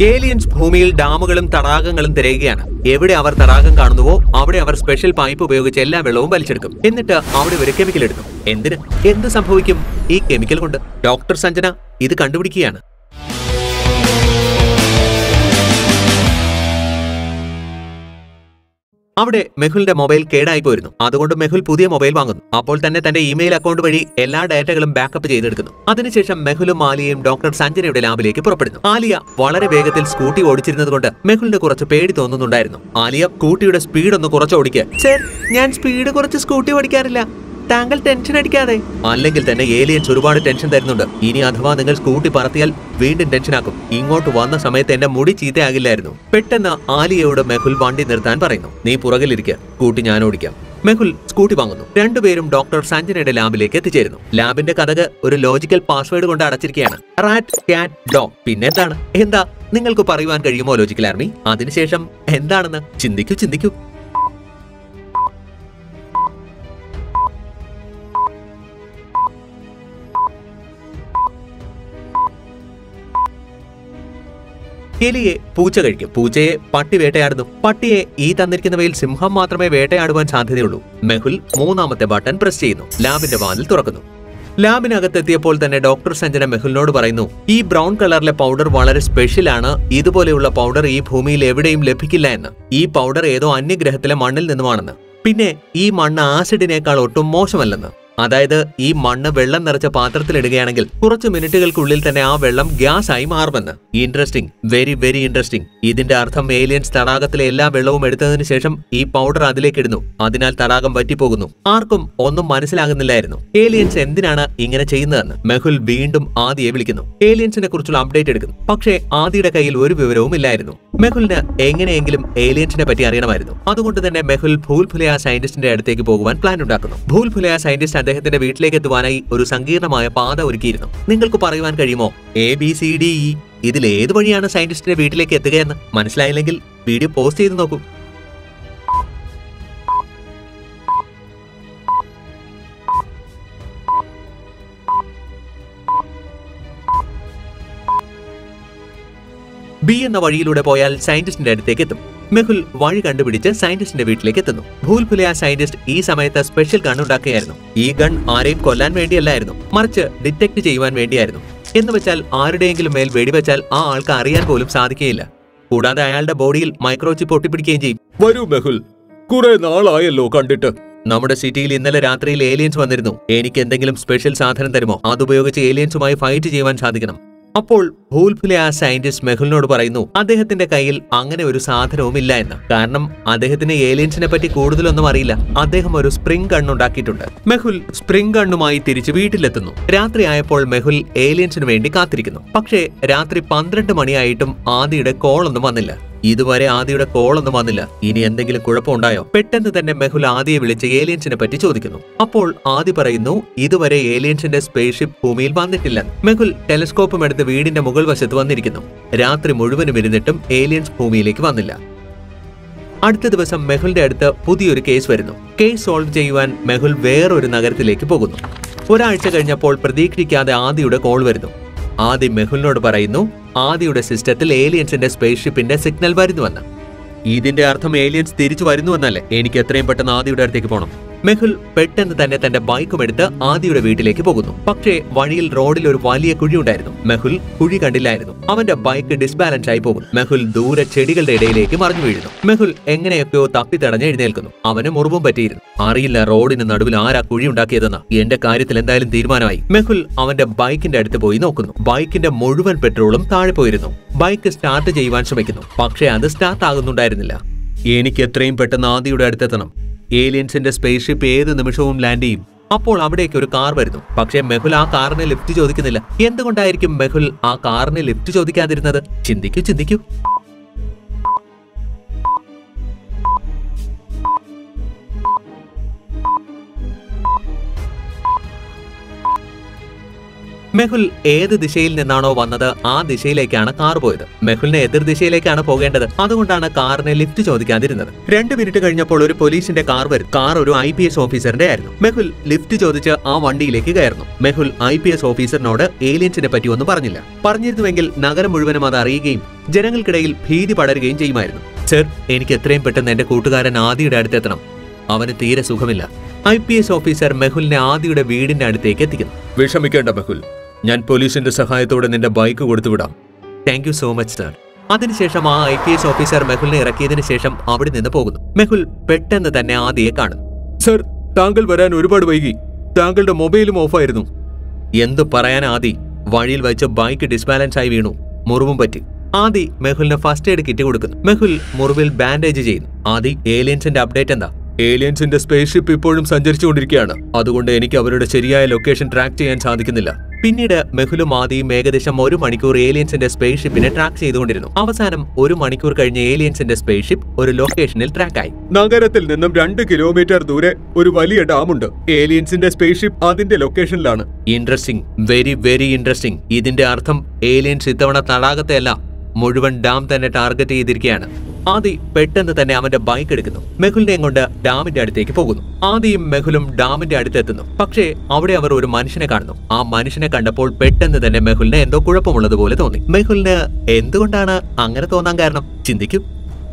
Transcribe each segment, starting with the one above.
aliens ഭൂമിയിൽ ഡാമുകളും തടാകങ്ങളും തിരയുകയാണ് എവിടെ അവർ തടാകം കാണുന്നുവോ അവിടെ അവർ സ്പെഷ്യൽ പൈപ്പ് ഉപയോഗിച്ച് എല്ലാ വെള്ളവും വലിച്ചെടുക്കും എന്നിട്ട് അവിടെ ഒരു കെമിക്കൽ എടുക്കും എന്തിന് എന്ത് സംഭവിക്കും ഈ കെമിക്കൽ കൊണ്ട് ഡോക്ടർ സഞ്ജന ഇത് കണ്ടുപിടിക്കുകയാണ് അവിടെ മെഹുലിന്റെ മൊബൈൽ കേടായി പോയിരുന്നു അതുകൊണ്ട് മെഹുൽ പുതിയ മൊബൈൽ വാങ്ങുന്നു അപ്പോൾ തന്നെ തന്റെ ഇമെയിൽ അക്കൗണ്ട് വഴി എല്ലാ ഡാറ്റകളും ബാക്കപ്പ് ചെയ്തെടുക്കുന്നു അതിനുശേഷം മെഹുലും ആലിയയും ഡോക്ടർ സഞ്ജനയുടെ ലാബിലേക്ക് പുറപ്പെടുന്നു ആലിയ വളരെ വേഗത്തിൽ സ്കൂട്ടി ഓടിച്ചിരുന്നത് കൊണ്ട് മെഹുലിന് കുറച്ച് പേടി തോന്നുന്നുണ്ടായിരുന്നു ആലിയ സ്കൂട്ടിയുടെ സ്പീഡ് ഒന്ന് കുറച്ച് ഓടിക്കുക സർ ഞാൻ സ്പീഡ് കുറച്ച് സ്കൂട്ടി ഓടിക്കാറില്ല താങ്കൾ ടെൻഷൻ അടിക്കാതെ അല്ലെങ്കിൽ തന്നെ ഏലിയൻസ് ഒരുപാട് ടെൻഷൻ തരുന്നുണ്ട് ഇനി അഥവാ നിങ്ങൾ സ്കൂട്ടി പറത്തിയാൽ വീണ്ടും ടെൻഷനാക്കും ഇങ്ങോട്ട് വന്ന സമയത്ത് എന്റെ മുടി ചീത്തയാകില്ലായിരുന്നു പെട്ടെന്ന് ആലിയയോട് മെഹുൽ വണ്ടി നിർത്താൻ പറയുന്നു നീ പുറകിലിരിക്കുക സ്കൂട്ടി ഞാൻ ഓടിക്കാം മെഹുൽ സ്കൂട്ടി വാങ്ങുന്നു രണ്ടുപേരും ഡോക്ടർ സഞ്ജനയുടെ ലാബിലേക്ക് എത്തിച്ചേരുന്നു ലാബിന്റെ കഥക് ഒരു ലോജിക്കൽ പാസ്വേഡ് കൊണ്ട് അടച്ചിരിക്കുകയാണ് റാറ്റ് ക്യാറ്റ് ഡോഗ് പിന്നെന്താണ് എന്താ നിങ്ങൾക്ക് പറയുവാൻ കഴിയുമോ ലോജിക്കൽ ആർമി അതിനുശേഷം എന്താണെന്ന് ചിന്തിക്കൂ ചിന്തിക്കൂ എലിയെ പൂച്ച കഴിക്കും പൂച്ചയെ പട്ടി വേട്ടയാടുന്നു പട്ടിയെ ഈ തന്നിരിക്കുന്നവയിൽ സിംഹം മാത്രമേ വേട്ടയാടുവാൻ സാധ്യതയുള്ളൂ മെഹുൽ മൂന്നാമത്തെ ബട്ടൺ പ്രസ് ചെയ്യുന്നു ലാബിന്റെ വാതിൽ തുറക്കുന്നു ലാബിനകത്തെത്തിയപ്പോൾ തന്നെ ഡോക്ടർ സഞ്ജന മെഹുലിനോട് പറയുന്നു ഈ ബ്രൗൺ കളറിലെ പൗഡർ വളരെ സ്പെഷ്യൽ ആണ് ഇതുപോലെയുള്ള പൗഡർ ഈ ഭൂമിയിൽ എവിടെയും ലഭിക്കില്ല എന്ന് ഈ പൗഡർ ഏതോ അന്യഗ്രഹത്തിലെ മണ്ണിൽ നിന്നുമാണെന്ന് പിന്നെ ഈ മണ്ണ് ആസിഡിനേക്കാൾ ഒട്ടും മോശമല്ലെന്ന് അതായത് ഈ മണ്ണ് വെള്ളം നിറച്ച പാത്രത്തിലിടുകയാണെങ്കിൽ കുറച്ച് മിനിറ്റുകൾക്കുള്ളിൽ തന്നെ ആ വെള്ളം ഗ്യാസ് ആയി മാറുമെന്ന് ഇൻട്രസ്റ്റിംഗ് വെരി വെരി ഇൻട്രസ്റ്റിംഗ് ഇതിന്റെ അർത്ഥം ഏലിയൻസ് തടാകത്തിലെ എല്ലാ വെള്ളവും എടുത്തതിനു ശേഷം ഈ പൗഡർ അതിലേക്ക് ഇടുന്നു അതിനാൽ തടാകം വറ്റിപ്പോകുന്നു ആർക്കും ഒന്നും മനസ്സിലാകുന്നില്ലായിരുന്നു ഏലിയൻസ് എന്തിനാണ് ഇങ്ങനെ ചെയ്യുന്നതെന്ന് മെഹുൽ വീണ്ടും ആദിയെ വിളിക്കുന്നു ഏലിയൻസിനെ കുറിച്ചുള്ള അപ്ഡേറ്റ് എടുക്കുന്നു പക്ഷേ ആദിയുടെ കയ്യിൽ ഒരു വിവരവും ഇല്ലായിരുന്നു മെഹുലിന് എങ്ങനെയെങ്കിലും ഏലിയൻസിനെ പറ്റി അറിയണമായിരുന്നു അതുകൊണ്ട് തന്നെ മെഹുൽ ഭൂൽഫുലയ സയന്റിസ്റ്റിന്റെ അടുത്തേക്ക് പോകുവാൻ പ്ലാൻ ഉണ്ടാക്കുന്നു ഭൂൽഫുലയ സയന്റിസ്റ്റ് അദ്ദേഹത്തിന്റെ വീട്ടിലേക്ക് എത്തുവാനായി ഒരു സങ്കീർണമായ പാത ഒരുക്കിയിരുന്നു നിങ്ങൾക്ക് പറയുവാൻ കഴിയുമോ A B C D E ഇതിൽ ഏത് വഴിയാണ് സയന്റിസ്റ്റിന്റെ വീട്ടിലേക്ക് എത്തുകയെന്ന് മനസ്സിലായില്ലെങ്കിൽ വീഡിയോ പോസ്റ്റ് ചെയ്ത് നോക്കൂ ബി എന്ന വഴിയിലൂടെ പോയാൽ സയന്റിസ്റ്റിന്റെ അടുത്തേക്ക് എത്തും മെഹുൽ വഴി കണ്ടുപിടിച്ച് സയന്റിസ്റ്റിന്റെ വീട്ടിലേക്ക് എത്തുന്നു ഭൂൽഫുലയ സയന്റിസ്റ്റ് ഈ സമയത്ത് സ്പെഷ്യൽ ഗൺ ഉണ്ടാക്കുകയായിരുന്നു ഈ ഗൺ ആരെയും കൊല്ലാൻ വേണ്ടിയല്ലായിരുന്നു മറിച്ച് ഡിറ്റക്ട് ചെയ്യുവാൻ വേണ്ടിയായിരുന്നു എന്ന് വെച്ചാൽ ആരുടെയെങ്കിലും മേൽ വെടിവെച്ചാൽ ആ ആൾക്ക് അറിയാൻ പോലും സാധിക്കുകയില്ല കൂടാതെ അയാളുടെ ബോഡിയിൽ മൈക്രോചിപ്പ് ഒട്ടിപ്പിടിക്കുകയും ചെയ്യും വരൂ മെഹുൽ കുറെ നാളായല്ലോ കണ്ടിട്ട് നമ്മുടെ സിറ്റിയിൽ ഇന്നലെ രാത്രിയിൽ ഏലിയൻസ് വന്നിരുന്നു എനിക്ക് എന്തെങ്കിലും സ്പെഷ്യൽ സാധനം തരുമോ അതുപയോഗിച്ച് ഏലിയൻസുമായി ഫൈറ്റ് ചെയ്യുവാൻ സാധിക്കണം അപ്പോൾ ഭൂൽഫിലെ ആ സയന്റിസ്റ്റ് മെഹുലിനോട് പറയുന്നു അദ്ദേഹത്തിന്റെ കയ്യിൽ അങ്ങനെ ഒരു സാധനവും ഇല്ല എന്ന് കാരണം അദ്ദേഹത്തിന് ഏലിയൻസിനെ പറ്റി കൂടുതലൊന്നും അറിയില്ല അദ്ദേഹം ഒരു സ്പ്രിംഗ് ഗൺ ഉണ്ടാക്കിയിട്ടുണ്ട് മെഹുൽ സ്പ്രിംഗ് ഗണ്ണുമായി തിരിച്ച് വീട്ടിലെത്തുന്നു രാത്രിയായപ്പോൾ മെഹുൽ ഏലിയൻസിന് വേണ്ടി കാത്തിരിക്കുന്നു പക്ഷേ രാത്രി പന്ത്രണ്ട് മണിയായിട്ടും ആദിയുടെ കോളൊന്നും വന്നില്ല ഇതുവരെ ആദിയുടെ കോളൊന്നും വന്നില്ല ഇനി എന്തെങ്കിലും കുഴപ്പമുണ്ടായോ പെട്ടെന്ന് തന്നെ മെഹുൽ ആദിയെ വിളിച്ച് ഏലിയൻസിനെ പറ്റി ചോദിക്കുന്നു അപ്പോൾ ആദി പറയുന്നു ഇതുവരെ ഏലിയൻസിന്റെ സ്പേസ്ഷിപ്പ് ഭൂമിയിൽ വന്നിട്ടില്ല മെഹുൽ ടെലിസ്കോപ്പും എടുത്ത് വീടിന്റെ മുകൾ വശത്ത് വന്നിരിക്കുന്നു രാത്രി മുഴുവനും ഇരുന്നിട്ടും ഏലിയൻസ് ഭൂമിയിലേക്ക് വന്നില്ല അടുത്ത ദിവസം മെഹുലിന്റെ അടുത്ത് പുതിയൊരു കേസ് വരുന്നു കേസ് സോൾവ് ചെയ്യുവാൻ മെഹുൽ വേറൊരു നഗരത്തിലേക്ക് പോകുന്നു ഒരാഴ്ച കഴിഞ്ഞപ്പോൾ പ്രതീക്ഷിക്കാതെ ആദിയുടെ കോൾ വരുന്നു ആദി മെഹുലിനോട് പറയുന്നു ആദിയുടെ സിസ്റ്റത്തിൽ ഏലിയൻസിന്റെ സ്പേസ്ഷിപ്പിന്റെ സിഗ്നൽ വരുന്നുവെന്ന് ഇതിന്റെ അർത്ഥം ഏലിയൻസ് തിരിച്ചു വരുന്നുവെന്നല്ലേ എനിക്ക് എത്രയും പെട്ടെന്ന് ആദിയുടെ അടുത്തേക്ക് പോകണം മെഹുൽ പെട്ടെന്ന് തന്നെ തന്റെ ബൈക്കും എടുത്ത് ആദിയുടെ വീട്ടിലേക്ക് പോകുന്നു പക്ഷേ വഴിയിൽ റോഡിൽ ഒരു വലിയ കുഴി ഉണ്ടായിരുന്നു മെഹുൽ കുഴി കണ്ടില്ലായിരുന്നു അവന്റെ ബൈക്ക് ഡിസ്ബാലൻസ് ആയി പോകുന്നു മെഹുൽ ദൂരെ ചെടികളുടെ ഇടയിലേക്ക് മറിഞ്ഞു വീഴുന്നു മെഹുൽ എങ്ങനെയൊക്കെയോ തപ്പി തടഞ്ഞ് എഴുന്നേൽക്കുന്നു അവന് മുറിവും പറ്റിയിരുന്നു അറിയില്ല റോഡിന് നടുവിൽ ആരാ കുഴി ഉണ്ടാക്കിയതെന്ന് എന്റെ കാര്യത്തിൽ എന്തായാലും തീരുമാനമായി മെഹുൽ അവന്റെ ബൈക്കിന്റെ അടുത്ത് പോയി നോക്കുന്നു ബൈക്കിന്റെ മുഴുവൻ പെട്രോളും താഴെ പോയിരുന്നു ബൈക്ക് സ്റ്റാർട്ട് ചെയ്യുവാൻ ശ്രമിക്കുന്നു പക്ഷേ അത് സ്റ്റാർട്ട് ആകുന്നുണ്ടായിരുന്നില്ല എനിക്ക് എത്രയും പെട്ടെന്ന് ആദിയുടെ അടുത്തെത്തണം ഏലിയൻസിന്റെ സ്പേസ്ഷിപ്പ് ഏത് നിമിഷവും ലാൻഡ് ചെയ്യും അപ്പോൾ അവിടേക്ക് ഒരു കാർ വരുന്നു പക്ഷേ മെഹുൽ ആ കാറിന് ലിഫ്റ്റ് ചോദിക്കുന്നില്ല എന്തുകൊണ്ടായിരിക്കും മെഹുൽ ആ കാറിന് ലിഫ്റ്റ് ചോദിക്കാതിരുന്നത് ചിന്തിക്കൂ ചിന്തിക്കൂ മെഹുൽ ഏത് ദിശയിൽ നിന്നാണോ വന്നത് ആ ദിശയിലേക്കാണ് കാർ പോയത് മെഹുലിനെ എതിർ ദിശയിലേക്കാണ് പോകേണ്ടത് അതുകൊണ്ടാണ് കാറിനെ ലിഫ്റ്റ് ചോദിക്കാതിരുന്നത് രണ്ട് മിനിറ്റ് കഴിഞ്ഞപ്പോൾ ഒരു പോലീസിന്റെ കാർ വരും കാർ ഒരു ഐ പി എസ് ഓഫീസറിന്റെ ആയിരുന്നു മെഹുൽ ലിഫ്റ്റ് ചോദിച്ച് ആ വണ്ടിയിലേക്ക് കയറുന്നു മെഹുൽ ഐ പി എസ് ഓഫീസറിനോട് ഏലിയൻസിനെ പറ്റി ഒന്നും പറഞ്ഞില്ല പറഞ്ഞിരുന്നുവെങ്കിൽ നഗരം മുഴുവനും അത് അറിയുകയും ജനങ്ങൾക്കിടയിൽ ഭീതി പടരുകയും ചെയ്യുമായിരുന്നു സർ എനിക്ക് എത്രയും പെട്ടെന്ന് എന്റെ കൂട്ടുകാരൻ ആദിയുടെ അടുത്തെത്തണം അവന് തീരെ സുഖമില്ല ഐ പി എസ് ഓഫീസർ മെഹുലിനെ ആദിയുടെ വീടിന്റെ അടുത്തേക്ക് എത്തിക്കുന്നു വിഷമിക്കേണ്ട മെഹുൽ ഞാൻ പോലീസിന്റെ സഹായത്തോടെ നിന്റെ ബൈക്ക് കൊടുത്തുവിടാം thank you so much sir അതിനുശേഷം ആ ഐ പി എസ് ഓഫീസർ മെഹുലിനെ ഇറക്കിയതിനു ശേഷം അവിടെ നിന്ന് പോകുന്നു മെഹുൽ പെട്ടെന്ന് തന്നെ ആദിയെ കാണുന്നു സർ താങ്കൾ വരാൻ ഒരുപാട് വൈകി താങ്കളുടെ മൊബൈലും ഓഫായിരുന്നു എന്തു പറയാൻ ആദി വഴിയിൽ വെച്ച് ബൈക്ക് ഡിസ്ബാലൻസ് ആയി വീണു മുറിവും പറ്റി ആദി മെഹുലിന് ഫസ്റ്റ് എയ്ഡ് കിറ്റ് കൊടുക്കുന്നു മെഹുൽ മുറിവിൽ ബാൻഡേജ് ചെയ്യുന്നു ആദി ഏലിയൻസിന്റെ അപ്ഡേറ്റ് എന്താ ഏലിയൻസിന്റെ സ്പേസ് ഷിപ്പ് ഇപ്പോഴും സഞ്ചരിച്ചുകൊണ്ടിരിക്കുകയാണ് അതുകൊണ്ട് എനിക്ക് അവരുടെ ശരിയായ ലൊക്കേഷൻ ട്രാക്ക് ചെയ്യാൻ സാധിക്കുന്നില്ല പിന്നീട് മെഹുലും ആദിയും ഏകദേശം ഒരു മണിക്കൂർ ഏലിയൻസിന്റെ സ്പേസ് ഷിപ്പിനെ ട്രാക്ക് ചെയ്തുകൊണ്ടിരുന്നു അവസാനം ഒരു മണിക്കൂർ കഴിഞ്ഞ് ഏലിയൻസിന്റെ സ്പേസ് ഷിപ്പ് ഒരു ലൊക്കേഷനിൽ ട്രാക്കായി നഗരത്തിൽ നിന്നും രണ്ട് കിലോമീറ്റർ ദൂരെ ഒരു വലിയ ഡാമുണ്ട് ഏലിയൻസിന്റെ സ്പേസ് ഷിപ്പ് അതിന്റെ ലൊക്കേഷനിലാണ് ഇൻട്രസ്റ്റിംഗ് വെരി വെരി ഇൻട്രസ്റ്റിംഗ് ഇതിന്റെ അർത്ഥം ഏലിയൻസ് ഇത്തവണ തടാകത്തെ അല്ല മുഴുവൻ ഡാം തന്നെ ടാർഗറ്റ് ചെയ്തിരിക്കുകയാണ് ആദി പെട്ടെന്ന് തന്നെ അവന്റെ ബൈക്ക് എടുക്കുന്നു മെഹുലിനെയും കൊണ്ട് ഡാമിന്റെ അടുത്തേക്ക് പോകുന്നു ആദിയും മെഹുലും ഡാമിന്റെ അടുത്തെത്തുന്നു പക്ഷേ അവിടെ അവർ ഒരു മനുഷ്യനെ കാണുന്നു ആ മനുഷ്യനെ കണ്ടപ്പോൾ പെട്ടെന്ന് തന്നെ മെഹുലിന് എന്തോ കുഴപ്പമുള്ളതുപോലെ തോന്നി മെഹുലിന് എന്തുകൊണ്ടാണ് അങ്ങനെ തോന്നാൻ കാരണം ചിന്തിക്കും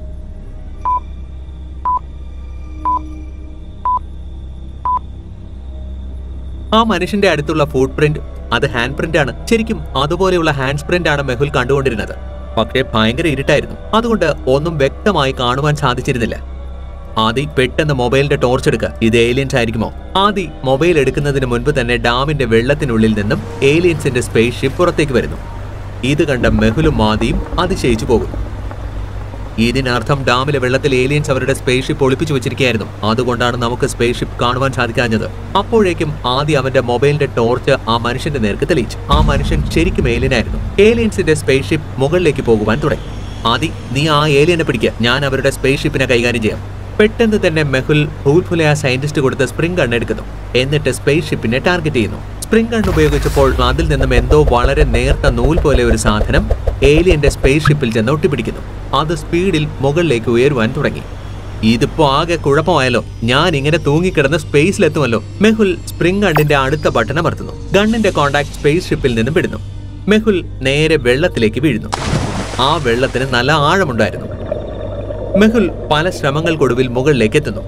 ആ മനുഷ്യന്റെ അടുത്തുള്ള ഫുട് പ്രിന്റ് അത് ഹാൻഡ് പ്രിന്റ് ആണ് ശരിക്കും അതുപോലെയുള്ള ഹാൻഡ് പ്രിന്റ് ആണ് മെഹുൽ കണ്ടുകൊണ്ടിരുന്നത് പക്ഷേ ഭയങ്കര ഇരുട്ടായിരുന്നു അതുകൊണ്ട് ഒന്നും വ്യക്തമായി കാണുവാൻ സാധിച്ചിരുന്നില്ല ആദി പെട്ടെന്ന് മൊബൈലിന്റെ ടോർച്ച് എടുക്കുക ഇത് ഏലിയൻസ് ആയിരിക്കുമോ ആദി മൊബൈൽ എടുക്കുന്നതിന് മുൻപ് തന്നെ ഡാമിന്റെ വെള്ളത്തിനുള്ളിൽ നിന്നും ഏലിയൻസിന്റെ സ്പേസ് ഷിപ്പ് പുറത്തേക്ക് വരുന്നു ഇത് കണ്ട മെഹുലും ആദിയും അതിശയിച്ചു പോകുന്നു ഇതിനർത്ഥം ഡാമിലെ വെള്ളത്തിൽ ഏലിയൻസ് അവരുടെ സ്പേസ് ഷിപ്പ് ഒളിപ്പിച്ചു വെച്ചിരിക്കുകയായിരുന്നു അതുകൊണ്ടാണ് നമുക്ക് സ്പേസ് ഷിപ്പ് കാണുവാൻ സാധിക്കാഞ്ഞത് അപ്പോഴേക്കും ആദ്യം അവന്റെ മൊബൈലിന്റെ ടോർച്ച് ആ മനുഷ്യന്റെ നേർക്ക് തെളിയിച്ചു ആ മനുഷ്യൻ ശരിക്കും ഏലിയനായിരുന്നു ഏലിയൻസിന്റെ സ്പേസ് ഷിപ്പ് മുകളിലേക്ക് പോകുവാൻ തുടങ്ങി ആദി നീ ആ ഏലിയനെ പിടിക്കുക ഞാൻ അവരുടെ സ്പേസ് ഷിപ്പിനെ കൈകാര്യം ചെയ്യാം പെട്ടെന്ന് തന്നെ മെഹുൽ ഭൂൽഫുലെ ആ സയന്റിസ്റ്റ് കൊടുത്ത സ്പ്രിംഗ് ഗൺ എടുക്കുന്നു എന്നിട്ട് സ്പേസ് ഷിപ്പിനെ ടാർഗറ്റ് ചെയ്യുന്നു സ്പ്രിംഗ് ഗൺ ഉപയോഗിച്ചപ്പോൾ അതിൽ നിന്നും എന്തോ വളരെ നേർത്ത നൂൽ പോലെ ഒരു സാധനം ഏലിയന്റെ സ്പേസ് ഷിപ്പിൽ ചെന്ന് ഒട്ടിപ്പിടിക്കുന്നു അത് സ്പീഡിൽ മുകളിലേക്ക് ഉയരുവാൻ തുടങ്ങി ഇതിപ്പോ ആകെ കുഴപ്പമായല്ലോ ഞാൻ ഇങ്ങനെ തൂങ്ങിക്കിടന്ന് സ്പേസിലെത്തുമല്ലോ മെഹുൽ സ്പ്രിംഗ് ഗണ്ണിന്റെ അടുത്ത ബട്ടൺ അമർത്തുന്നു ഗണ്ണിന്റെ കോണ്ടാക്ട് സ്പേസ് ഷിപ്പിൽ നിന്നും വിടുന്നു മെഹുൽ നേരെ വെള്ളത്തിലേക്ക് വീഴുന്നു ആ വെള്ളത്തിന് നല്ല ആഴമുണ്ടായിരുന്നു മെഹുൽ പല ശ്രമങ്ങൾക്കൊടുവിൽ മുകളിലേക്ക് എത്തുന്നു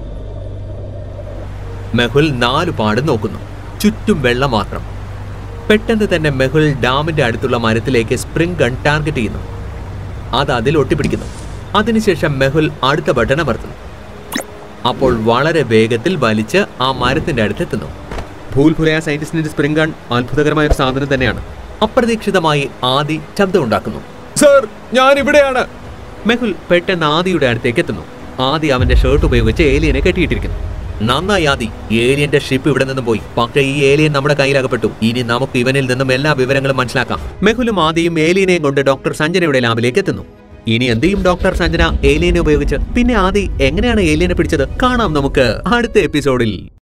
മെഹുൽ നാലു പാട് നോക്കുന്നു ചുറ്റും വെള്ളം മാത്രം പെട്ടെന്ന് തന്നെ മെഹുൽ ഡാമിന്റെ അടുത്തുള്ള മരത്തിലേക്ക് സ്പ്രിംഗ് ഗൺ ടാർഗറ്റ് ചെയ്യുന്നു അത് അതിൽ ഒട്ടിപ്പിടിക്കുന്നു അതിനുശേഷം മെഹുൽ അടുത്ത ബട്ടൺ അമർത്തുന്നു അപ്പോൾ വളരെ വേഗത്തിൽ വലിച്ച് ആ മരത്തിന്റെ അടുത്തെത്തുന്നു ഭൂൽഭുലയ സയന്റിസ്റ്റിന്റെ സ്പ്രിംഗ് ഗൺ അത്ഭുതകരമായ ഒരു സാധനം തന്നെയാണ് അപ്രതീക്ഷിതമായി ആദി ശബ്ദമുണ്ടാക്കുന്നു സർ ഞാൻ ഇവിടെയാണ് മെഹുൽ പെട്ടെന്ന് ആദിയുടെ അടുത്തേക്ക് എത്തുന്നു ആദി അവന്റെ ഷർട്ട് ഉപയോഗിച്ച് ഏലിയനെ കെട്ടിയിട്ടിരിക്കുന്നു നന്നായി ആദി ഏലിയന്റെ ഷിപ്പ് ഇവിടെ നിന്ന് പോയി പക്ഷേ ഈ ഏലിയൻ നമ്മുടെ കയ്യിലകപ്പെട്ടു ഇനി നമുക്ക് ഇവനിൽ നിന്നും എല്ലാ വിവരങ്ങളും മനസ്സിലാക്കാം മെഹുലും ആദിയും ഏലിയനെയും കൊണ്ട് ഡോക്ടർ സഞ്ജനയുടെ ലാബിലേക്ക് എത്തുന്നു ഇനി എന്ത് ചെയ്യും ഡോക്ടർ സഞ്ജന ഏലിയനെ ഉപയോഗിച്ച് പിന്നെ ആദി എങ്ങനെയാണ് ഏലിയനെ പിടിച്ചത് കാണാം നമുക്ക് അടുത്ത എപ്പിസോഡിൽ